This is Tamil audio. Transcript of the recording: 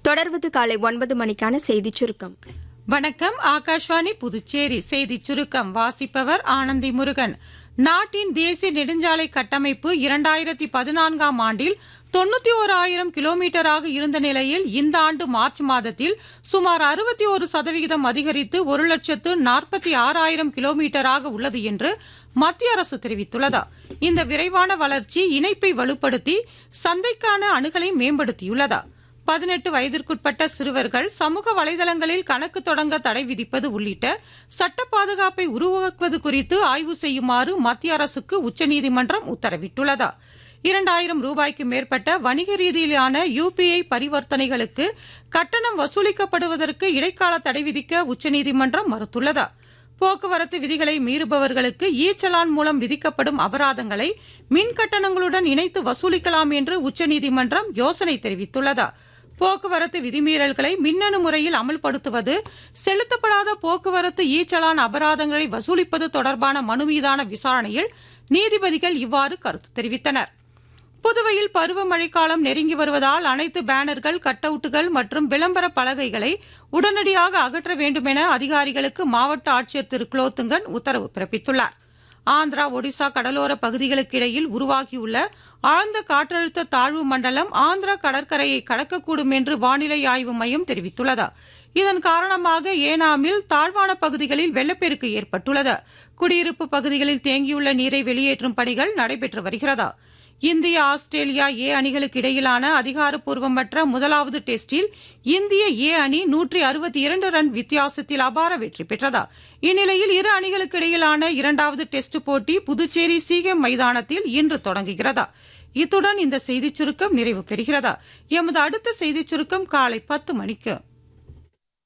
தொடர்வது காலை ஒன்பது மணிக்கான செய்திச் சுருக்கம் வணக்கம் ஆகாஷ்வாணி புதுச்சேரி செய்தி சுருக்கம் வாசிப்பவர் ஆனந்தி முருகன் நாட்டின் தேசிய நெடுஞ்சாலை கட்டமைப்பு இரண்டாயிரத்தி பதினான்காம் ஆண்டில் தொண்ணூத்தி ஓராயிரம் கிலோமீட்டராக இருந்த நிலையில் இந்த ஆண்டு மார்ச் மாதத்தில் சுமார் அறுபத்தி ஒரு சதவிகிதம் அதிகரித்து ஒரு லட்சத்து நாற்பத்தி ஆறாயிரம் கிலோமீட்டராக உள்ளது என்று மத்திய அரசு தெரிவித்துள்ளது இந்த விரைவான வளர்ச்சி இணைப்பை வலுப்படுத்தி சந்தைக்கான அணுகலை மேம்படுத்தியுள்ளது பதினெட்டு வயதிற்குட்பட்ட சிறுவர்கள் சமூக வலைதளங்களில் கணக்கு தொடங்க தடை விதிப்பது உள்ளிட்ட சட்ட பாதுகாப்பை உருவாக்குவது குறித்து ஆய்வு செய்யுமாறு மத்திய அரசுக்கு உச்சநீதிமன்றம் உத்தரவிட்டுள்ளது இரண்டாயிரம் ரூபாய்க்கு மேற்பட்ட வணிக ரீதியிலான யுபிஐ பரிவர்த்தனைகளுக்கு கட்டணம் வசூலிக்கப்படுவதற்கு இடைக்கால தடை விதிக்க உச்சநீதிமன்றம் மறுத்துள்ளது போக்குவரத்து விதிகளை மீறுபவர்களுக்கு இ சலான் மூலம் விதிக்கப்படும் அபராதங்களை மின் கட்டணங்களுடன் இணைத்து வசூலிக்கலாம் என்று உச்சநீதிமன்றம் யோசனை தெரிவித்துள்ளது போக்குவரத்து விதிமீறல்களை மின்னணு முறையில் அமல்படுத்துவது செலுத்தப்படாத போக்குவரத்து இ சலான் அபராதங்களை வசூலிப்பது தொடர்பான மனு மீதான விசாரணையில் நீதிபதிகள் இவ்வாறு கருத்து தெரிவித்தனர் புதுவையில் பருவமழை காலம் நெருங்கி வருவதால் அனைத்து பேனர்கள் கட் அவுட்டுகள் மற்றும் விளம்பர பலகைகளை உடனடியாக அகற்ற வேண்டும் என அதிகாரிகளுக்கு மாவட்ட ஆட்சியர் திரு குலோத்துங்கன் உத்தரவு பிறப்பித்துள்ளார் ஆந்திரா ஒடிசா கடலோர பகுதிகளுக்கு இடையில் உருவாகியுள்ள ஆழ்ந்த காற்றழுத்த தாழ்வு மண்டலம் ஆந்திரா கடற்கரையை கடக்கக்கூடும் என்று வானிலை ஆய்வு மையம் தெரிவித்துள்ளது இதன் காரணமாக ஏனாமில் தாழ்வான பகுதிகளில் வெள்ளப்பெருக்கு ஏற்பட்டுள்ளது குடியிருப்பு பகுதிகளில் தேங்கியுள்ள நீரை வெளியேற்றும் பணிகள் நடைபெற்று வருகிறது இந்திய ஆஸ்திரேலியா ஏ அணிகளுக்கு இடையிலான அதிகாரப்பூர்வமற்ற முதலாவது டெஸ்டில் இந்திய ஏ அணி நூற்றி அறுபத்தி இரண்டு ரன் வித்தியாசத்தில் அபார வெற்றி பெற்றது இந்நிலையில் இரு அணிகளுக்கு இடையிலான இரண்டாவது டெஸ்ட் போட்டி புதுச்சேரி சீகம் மைதானத்தில் இன்று தொடங்குகிறது இத்துடன் இந்த செய்திச் சுருக்கம் நிறைவு பெறுகிறது எமது அடுத்த செய்திச் சுருக்கம் காலை பத்து மணிக்கு